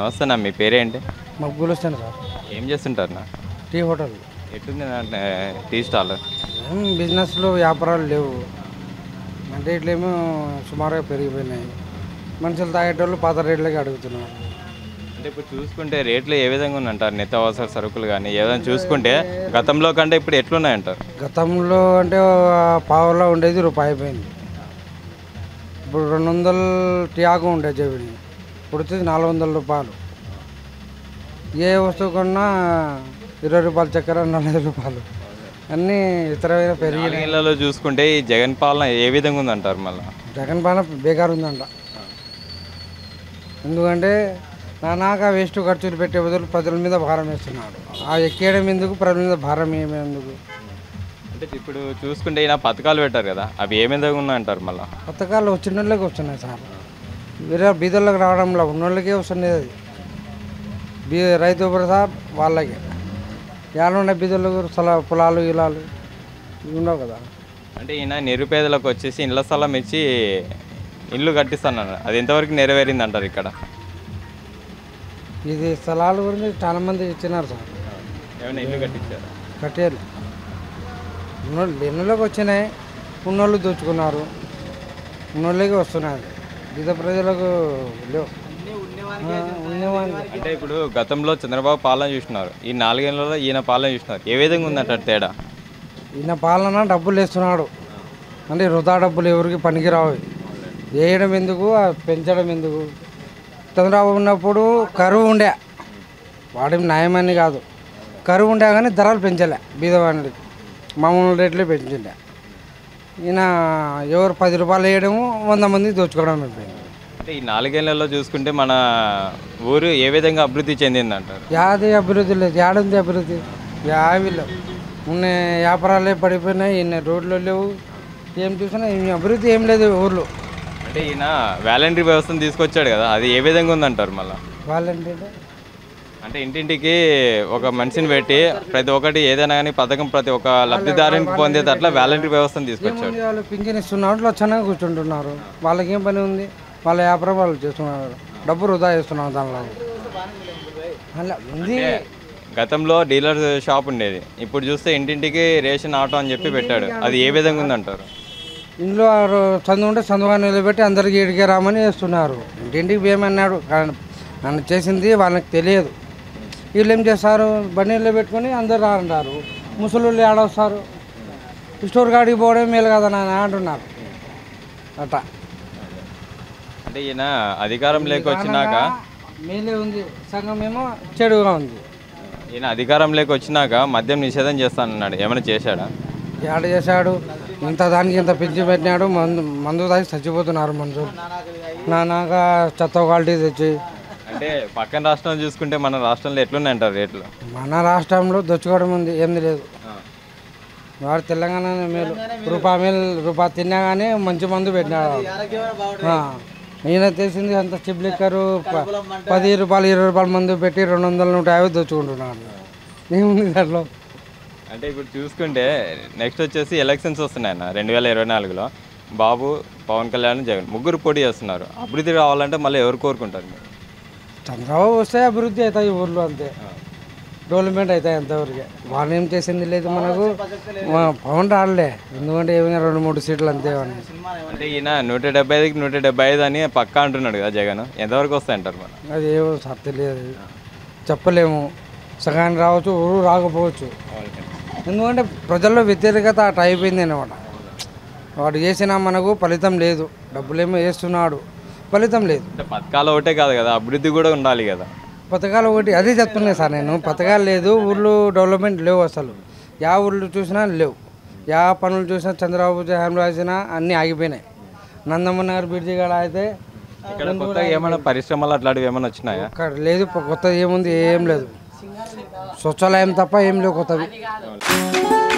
నమస్తే నా మీ పేరేంటి మగ్గులు వస్తాను సార్ ఏం చేస్తుంటారు నా టీ హోటల్ ఎట్లుంది నా ఆ, టీ స్టాల్ ఏం బిజినెస్లో వ్యాపారాలు లేవు అంటే ఇట్లేమో సుమారుగా పెరిగిపోయినాయి మనుషులు తాగేటోళ్ళు పాత రేట్లకి అడుగుతున్నారు అంటే ఇప్పుడు చూసుకుంటే రేట్లు ఏ విధంగా ఉందంటారు నిత్యావసర సరుకులు కానీ ఏదైనా చూసుకుంటే గతంలో కంటే ఇప్పుడు ఎట్లున్నాయంటారు గతంలో అంటే పావులో ఉండేది రూపాయి అయిపోయింది ఇప్పుడు రెండు వందలు టీ ఆకు ఉండే చెవిని ఇప్పుడు వచ్చేది నాలుగు వందల రూపాయలు ఏ వస్తువు కొన్నా ఇరవై రూపాయల చక్కెర నలభై రూపాయలు అన్నీ ఇతరమైన పెరిగి నాలుగేళ్లలో చూసుకుంటే ఈ జగన్ పాలన ఏ విధంగా ఉందంటారు మళ్ళీ జగన్ పాలన బేకార్ ఉందంట ఎందుకంటే నానాక వేస్ట్ ఖర్చులు పెట్టే బదులు ప్రజల మీద భారం వేస్తున్నాడు ఆ ఎక్కేయడం ఎందుకు ప్రజల మీద భారం ఏమి ఎందుకు అంటే ఇప్పుడు చూసుకుంటే ఈయన పథకాలు పెట్టారు కదా అవి ఏ విధంగా ఉన్నాయంటారు మళ్ళీ పథకాలు వచ్చిన వాళ్ళకి వస్తున్నాయి సార్ వేరే బీదర్లకు రావడంలో ఉన్నోళ్ళకే వస్తున్నాయి అది బీ రైతు భరోసా వాళ్ళకే ఏడున్న బీదర్లకు స్థల పొలాలు గిలాలు ఇవి ఉండవు కదా అంటే ఈయన నిరుపేదలకు వచ్చేసి ఇళ్ల స్థలం ఇచ్చి ఇల్లు కట్టిస్తానన్నారు అది ఎంతవరకు నెరవేరింది అంటారు ఇక్కడ ఇది స్థలాల గురించి చాలా మంది ఇచ్చినారు సార్ ఏమైనా ఇల్లు కట్టించారు కట్టేయాలి ఉన్నోళ్ళు లేనులోకి వచ్చినాయి ఉన్నోళ్ళు దోచుకున్నారు ఉన్నోళ్ళకి వస్తున్నాయి బీద ప్రజలకు లేవు ఆ, ఉన్నవాళ్ళు అంటే ఇప్పుడు గతంలో చంద్రబాబు పాలన చూసినారు ఈ నాలుగేళ్లలో ఈయన పాలన చూసినారు ఏ విధంగా ఉందంటారు తేడా ఈయన పాలన డబ్బులు వేస్తున్నాడు అంటే వృధా డబ్బులు ఎవరికి పనికిరావు వేయడం ఎందుకు ఆ పెంచడం ఎందుకు చంద్రబాబు ఉన్నప్పుడు కరువు ఉండే వాడి న్యాయమని కాదు కరువు ఉండే కానీ ధరలు పెంచలే బీదవాళ్ళకి మామూలు రేట్లే పెంచిండే ఈయన ఎవరు పది రూపాయలు వేయడము వంద మంది దోచుకోవడం అయిపోయింది అంటే ఈ నాలుగేళ్లలో చూసుకుంటే మన ఊరు ఏ విధంగా అభివృద్ధి చెందింది అంటారు యాది అభివృద్ధి లేదు యాడుంది అభివృద్ధి యావి లేవు ఉన్న వ్యాపారాలే పడిపోయినాయి ఇన్ని రోడ్లు లేవు ఏం చూసినా ఏం అభివృద్ధి ఏం లేదు ఊర్లో అంటే ఈయన వాలంటరీ వ్యవస్థను తీసుకొచ్చాడు కదా అది ఏ విధంగా ఉందంటారు మళ్ళీ వాళ్ళంటే అంటే ఇంటింటికి ఒక మనిషిని పెట్టి ప్రతి ఒక్కటి ఏదైనా కానీ పథకం ప్రతి ఒక్క లబ్ధిదారునికి పొందేది అట్లా వాలంటరీ వ్యవస్థను తీసుకొచ్చాడు ఏముంది వాళ్ళు పింఛన్ ఇస్తున్నారు లక్షణంగా కూర్చుంటున్నారు వాళ్ళకి ఏం పని ఉంది వాళ్ళ వ్యాపారం వాళ్ళు చేస్తున్నారు డబ్బు వృధా చేస్తున్నారు దానిలో అలా ఉంది గతంలో డీలర్ షాప్ ఉండేది ఇప్పుడు చూస్తే ఇంటింటికి రేషన్ ఆటో అని చెప్పి పెట్టాడు అది ఏ విధంగా ఉందంటారు ఇంట్లో ఆ రో- చందు ఉంటే చందుగా నిలబెట్టి అందరికి ఇడికే రామని వేస్తున్నారు ఇంటింటికి బియ్యం అన్నాడు కానీ నన్ను చేసింది వాళ్ళకి తెలియదు వీళ్ళు ఏం చేస్తారు బండి నిలబెట్టుకొని అందరు రాంటారు ముసలు ఏడొస్తారు స్టోర్ కాడికి పోవడం మేలు కదా నాన్న అంటున్నారు అట్ట అంటే ఈయన అధికారం లేక వచ్చినాక మేలే ఉంది సగం ఏమో చెడుగా ఉంది ఈయన అధికారం లేక వచ్చినాక మద్యం నిషేధం చేస్తానన్నాడు ఏమైనా చేశాడా ఏడ చేశాడు ఇంత దానికి ఇంత పెంచి పెట్టినాడు మందు మందు తాగి చచ్చిపోతున్నారు మనుషులు నానాక చెత్త క్వాలిటీ తెచ్చి అంటే పక్కన రాష్ట్రం చూసుకుంటే మన రాష్ట్రంలో ఎట్లున్నాయంటారు రేట్లు మన రాష్ట్రంలో దొచ్చుకోవడం ఉంది ఏంది లేదు వాడు తెలంగాణ మేలు రూపాయి మేలు రూపాయి తిన్నా కానీ మంచి మందు పెట్టినాడు ఆ. ఈయన తెలిసింది అంత చిప్ లిక్కరు ప- పది రూపాయలు ఇరవై రూపాయల మందు పెట్టి రెండు వందల నూట యాభై దొచ్చుకుంటున్నాడు ఏముంది దాంట్లో అంటే ఇప్పుడు చూసుకుంటే నెక్స్ట్ వచ్చేసి ఎలక్షన్స్ వస్తున్నాయి అన్న రెండు వేల ఇరవై నాలుగులో బాబు పవన్ కళ్యాణ్ జగన్ ముగ్గురు పోటీ చేస్తున్నారు అభివృద్ధి కావాలంటే మళ్ళీ ఎవరు కోరుకుంటారు మీరు చంద్రబాబు వస్తే అభివృద్ధి అవుతాయి ఈ ఊర్లో అంతే డెవలప్మెంట్ అవుతాయి అంతవరకు వాళ్ళు ఏం చేసింది లేదు మనకు మా పవన్ రాలే ఎందుకంటే ఏమైనా రెండు మూడు సీట్లు అంతే అని అంటే ఈయన నూట డెబ్బై ఐదుకి నూట డెబ్బై ఐదు అని పక్కా అంటున్నాడు కదా జగన్ ఎంతవరకు వస్తాయంటారు మరి అది ఏమో సార్ తెలియదు చెప్పలేము సగానికి రావచ్చు ఊరు రాకపోవచ్చు ఎందుకంటే ప్రజల్లో వ్యతిరేకత అటు అయిపోయింది అనమాట వాడు చేసినా మనకు ఫలితం లేదు డబ్బులేమో వేస్తున్నాడు ఫలితం లేదు అంటే పథకాలు ఒకటే కాదు కదా అభివృద్ధి కూడా ఉండాలి కదా పథకాలు ఒకటి అదే చెప్తున్నా సార్ నేను పథకాలు లేదు ఊర్లో డెవలప్మెంట్ లేవు అసలు యా ఊర్లు చూసినా లేవు యా పనులు చూసినా చంద్రబాబు హామీ రాసినా అన్నీ ఆగిపోయినాయి నందమ్మ నగర్ బ్రిడ్జి కాడ అయితే ఇక్కడ కొత్తగా ఏమైనా పరిశ్రమలు అట్లాంటివి ఏమైనా వచ్చినాయా అక్కడ లేదు కొత్తది ఏముంది ఏం లేదు శౌచాలయం తప్ప ఏం లేవు కొత్తవి